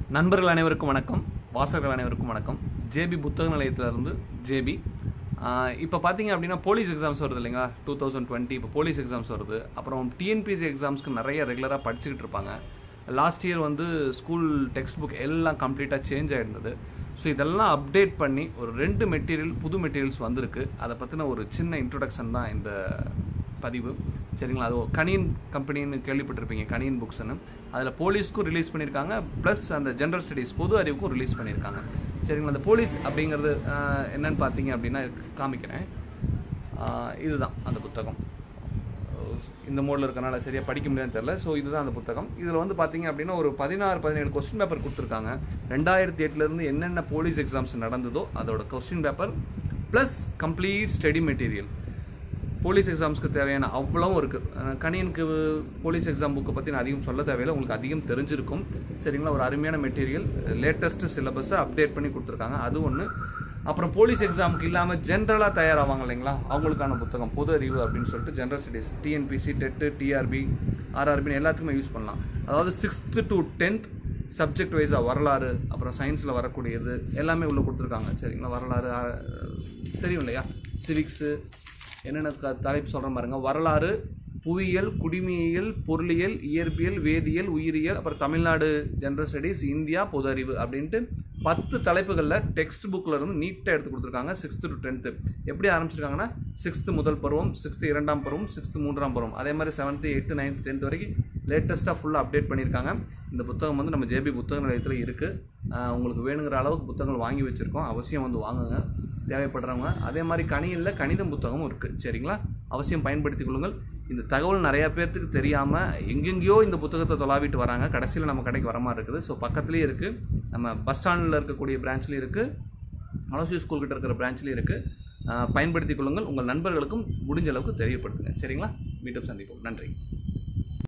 நண்பர்கள் அனைவருக்கும் வணக்கம் வாசகர்கள் அனைவருக்கும் வணக்கம் ஜேபி புத்தக நிலையத்திலிருந்து ஜேபி இப்போ பார்த்தீங்க அப்படின்னா போலீஸ் எக்ஸாம்ஸ் வருது இல்லைங்களா டூ தௌசண்ட் டுவெண்ட்டி இப்போ போலீஸ் எக்ஸாம்ஸ் வருது அப்புறம் டிஎன்பிஎஸ்சி எக்ஸாம்ஸ்க்கு நிறைய ரெகுலராக படிச்சுக்கிட்டு இருப்பாங்க லாஸ்ட் இயர் வந்து ஸ்கூல் டெக்ஸ்ட் புக் எல்லாம் கம்ப்ளீட்டாக சேஞ்ச் ஆகிருந்தது ஸோ இதெல்லாம் அப்டேட் பண்ணி ஒரு ரெண்டு மெட்டீரியல் புது மெட்டீரியல்ஸ் வந்திருக்கு அதை பற்றின ஒரு சின்ன இன்ட்ரொடக்ஷன் தான் இந்த பதிவு சரிங்களா அது கணியன் கம்பெனின்னு கேள்விப்பட்டிருப்பீங்க கணியன் புக்ஸ்னு அதில் போலீஸ்க்கும் ரிலீஸ் பண்ணியிருக்காங்க ப்ளஸ் அந்த ஜென்ரல் ஸ்டடீஸ் பொது அறிவுக்கும் ரிலீஸ் பண்ணியிருக்காங்க சரிங்களா அந்த போலீஸ் அப்படிங்கிறது ஆஹ், என்னன்னு பார்த்தீங்க அப்படின்னா காமிக்கிறேன் ஆஹ், இதுதான் அந்த புத்தகம் இந்த மோடில் இருக்கனால சரியாக படிக்க முடியாதுன்னு தெரில ஸோ இதுதான் அந்த புத்தகம் இதில் வந்து பார்த்தீங்க அப்படின்னா ஒரு பதினாறு பதினேழு கொஸ்டின் பேப்பர் கொடுத்துருக்காங்க ரெண்டாயிரத்தி எட்டுலேருந்து என்னென்ன போலீஸ் எக்ஸாம்ஸ் நடந்ததோ அதோட question paper plus complete study material police எக்ஸாம்ஸ்க்கு தேவையான அவ்வளவும் இருக்குது கணியனுக்கு போலீஸ் எக்ஸாம் புக்கை பற்றி நான் அதிகம் சொல்ல தேவையில்லை உங்களுக்கு அதிகம் தெரிஞ்சிருக்கும் சரிங்களா ஒரு அருமையான மெட்டீரியல் லேட்டஸ்ட் சிலபஸை அப்டேட் பண்ணி கொடுத்துருக்காங்க அது ஒன்று அப்புறம் போலீஸ் எக்ஸாமுக்கு இல்லாமல் ஜென்ரலாக தயாராவாங்க இல்லைங்களா அவங்களுக்கான புத்தகம் பொது அறிவு அப்படின்னு சொல்லிட்டு general studies TNPSC TET TRB ஆர்ஆர்பின்னு எல்லாத்துக்குமே யூஸ் பண்ணலாம் அதாவது சிக்ஸ்த்து டு டென்த் சப்ஜெக்ட் வைஸாக வரலாறு அப்புறம் சயின்ஸில் வரக்கூடியது எல்லாமே உள்ளே கொடுத்துருக்காங்க சரிங்களா வரலாறு ஆ, தெரியும் இல்லையா சிவிக்ஸு என்னென்ன க தலைப்பு சொல்கிறேன் பாருங்க வரலாறு புவியியல் குடிமையியல் பொருளியல் இயற்பியல் வேதியியல் உயிரியல் அப்புறம் தமிழ்நாடு ஜென்ரல் ஸ்டடீஸ் இந்தியா பொது அறிவு அப்படின்ட்டு பத்து தலைப்புகளில் டெக்ஸ்ட் புக்கில் இருந்து நீட்டாக எடுத்து கொடுத்துருக்காங்க சிக்ஸ்த்து டு டென்த்து எப்படி ஆரம்பிச்சிருக்காங்கன்னா சிக்ஸ்த்து முதல் பருவம் சிக்ஸ்த்து இரண்டாம் பருவம் சிக்ஸ்த்து மூன்றாம் பருவம் அதே மாதிரி செவன்த்து எயித்து நைன்த்து டென்த் வரைக்கும் லேட்டஸ்ட்டாக ஃபுல்லாக அப்டேட் பண்ணியிருக்காங்க இந்த புத்தகம் வந்து நம்ம ஜேபி புத்தக நிலையத்தில் இருக்குது உங்களுக்கு வேணுங்கிற அளவுக்கு புத்தகங்கள் வாங்கி வச்சுருக்கோம் அவசியம் வந்து வாங்குங்க தேவைப்படுறவங்க அதே மாதிரி கணினியில் கணிதம் புத்தகமும் இருக்குது சரிங்களா அவசியம் பயன்படுத்திக் கொள்ளுங்கள் இந்த தகவல் நிறைய பேர்த்துக்கு தெரியாமல் எங்கெங்கேயோ இந்த புத்தகத்தை தொலாவிட்டு வராங்க கடைசியில் நம்ம கடைக்கு வர மாதிரி இருக்குது ஸோ பக்கத்துலேயே இருக்குது நம்ம பஸ் ஸ்டாண்டில் இருக்கக்கூடிய பிரான்ச்லேயும் இருக்குது அலோசி ஸ்கூல் கிட்ட இருக்கிற பிரான்ச்லேயும் இருக்குது பயன்படுத்திக் கொள்ளுங்கள் உங்கள் நண்பர்களுக்கும் முடிஞ்ச அளவுக்கு தெரியப்படுத்துங்க சரிங்களா மீண்டும் சந்திப்போம் நன்றி